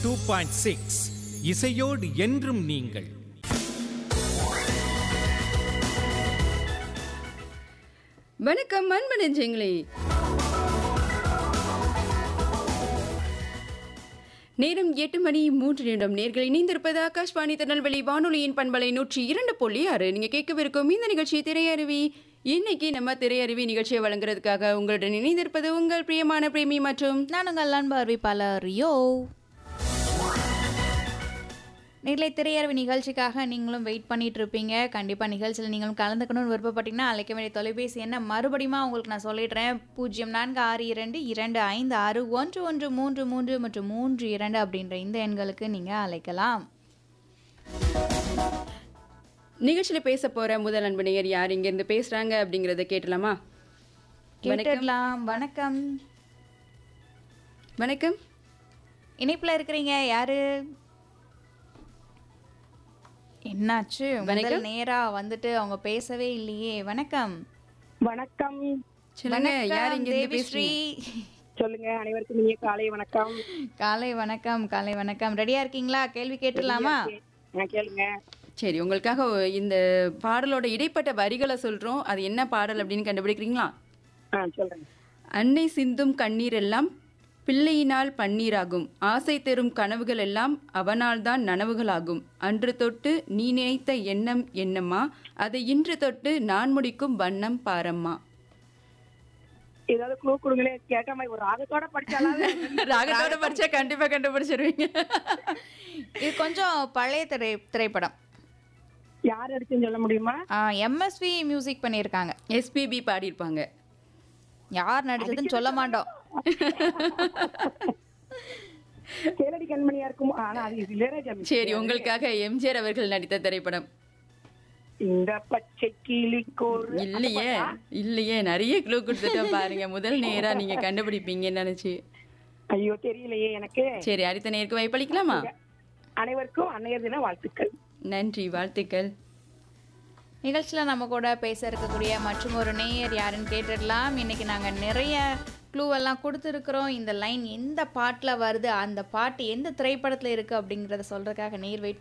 Two point six இசையோடு என்றும் நீங்கள் வணக்கம் அன்பு நெஞ்சங்களே நேரம் எட்டு மணி மூன்று நிமிடம் நேர்கள் இணைந்திருப்பது ஆகாஷ்வாணி திருநெல்வேலி வானொலியின் பண்பலை நூற்றி இரண்டு புள்ளி ஆறு நீங்க கேட்கவிருக்கும் இந்த நிகழ்ச்சி திரையருவி இன்னைக்கு நம்ம திரையருவி நிகழ்ச்சியை வழங்குறதுக்காக உங்களுடன் இணைந்திருப்பது உங்கள் பிரியமான பிரேமி மற்றும் நான் உங்கள் அன்பு அறிவிப்பாளர் ரியோ நேர்களை திரையரவு நிகழ்ச்சிக்காக நீங்களும் வெயிட் பண்ணிட்டு இருப்பீங்க கண்டிப்பாக நிகழ்ச்சியில் நீங்களும் கலந்துக்கணும்னு விருப்பப்பட்டீங்கன்னா அழைக்க வேண்டிய தொலைபேசி என்ன மறுபடியும் உங்களுக்கு நான் சொல்லிடுறேன் பூஜ்ஜியம் நான்கு ஆறு இரண்டு இரண்டு ஐந்து ஆறு ஒன்று ஒன்று மூன்று மூன்று மற்றும் மூன்று இரண்டு அப்படின்ற இந்த எண்களுக்கு நீங்கள் அழைக்கலாம் நிகழ்ச்சியில பேச போற முதல் அன்பு நேயர் யார் இங்க இருந்து பேசுறாங்க அப்படிங்கறத கேட்டலாமா கேட்டுடலாம் வணக்கம் வணக்கம் இணைப்பில் இருக்கிறீங்க யாரு என்னாச்சு முதல் நேரா வந்துட்டு அவங்க பேசவே இல்லையே வணக்கம் வணக்கம் சொல்லுங்க யார் வணக்கம், இங்க இருந்து தேவிஸ்ரீ பேசுறீங்க சொல்லுங்க அனைவருக்கும் இனிய காலை வணக்கம் காலை வணக்கம் காலை வணக்கம் ரெடியா இருக்கீங்களா கேள்வி கேட்டுடலாமா நான் கேளுங்க சரி உங்களுக்காக இந்த பாடலோட இடைப்பட்ட வரிகளை சொல்றோம் அது என்ன பாடல் அப்படின்னு கண்டுபிடிக்கிறீங்களா ஆ சொல்றேன் அன்னை சிந்தும் கண்ணீர் எல்லாம் பிள்ளையினால் பன்னீராகும் ஆசை தரும் கனவுகள் எல்லாம் அவனால் தான் நனவுகளாகும் அன்று தொட்டு நீ நினைத்த எண்ணம் என்னம்மா அதை இன்று தொட்டு நான் முடிக்கும் வண்ணம் பாரம்மா ஏதாவது க்ளூ கொடுங்களே கேட்காம ஒரு ராகத்தோட படிச்சாலும் ராகத்தோட படிச்சா கண்டிப்பா கண்டுபிடிச்சிருவீங்க இது கொஞ்சம் பழைய திரை திரைப்படம் யார் அடிச்சுன்னு சொல்ல முடியுமா எம்எஸ்வி மியூசிக் பண்ணியிருக்காங்க எஸ்பிபி பாடியிருப்பாங்க யார் நடிச்சதுன்னு சொல்ல மாட்டோம் கேளடி கண்மணியா இருக்கும் ஆனா அது இளையராஜா music. சரி உங்களுக்காக எம்ஜிஆர் அவர்கள் நடித்த திரைப்படம் இந்த பச்சை கிளிக்கோர் இல்லையே இல்லையே நிறைய க்ளூ கொடுத்துட்டோம் பாருங்க முதல் நேரா நீங்க கண்டுபிடிப்பீங்கன்னு நினைச்சு ஐயோ தெரியலையே எனக்கு சரி அடுத்த நேருக்கு வாய்ப்பளிக்கலாமா அனைவருக்கும் அன்னையர் தின வாழ்த்துக்கள் நன்றி வாழ்த்துக்கள் நிகழ்ச்சியில் நம்ம கூட பேச இருக்கக்கூடிய மற்றும் ஒரு நேயர் யாருன்னு கேட்டுடலாம் இன்னைக்கு நாங்கள் நிறைய க்ளூவெல்லாம் கொடுத்துருக்குறோம் இந்த லைன் எந்த பாட்டில் வருது அந்த பாட்டு எந்த திரைப்படத்தில் இருக்குது அப்படிங்கிறத சொல்கிறதுக்காக நேர் வெயிட்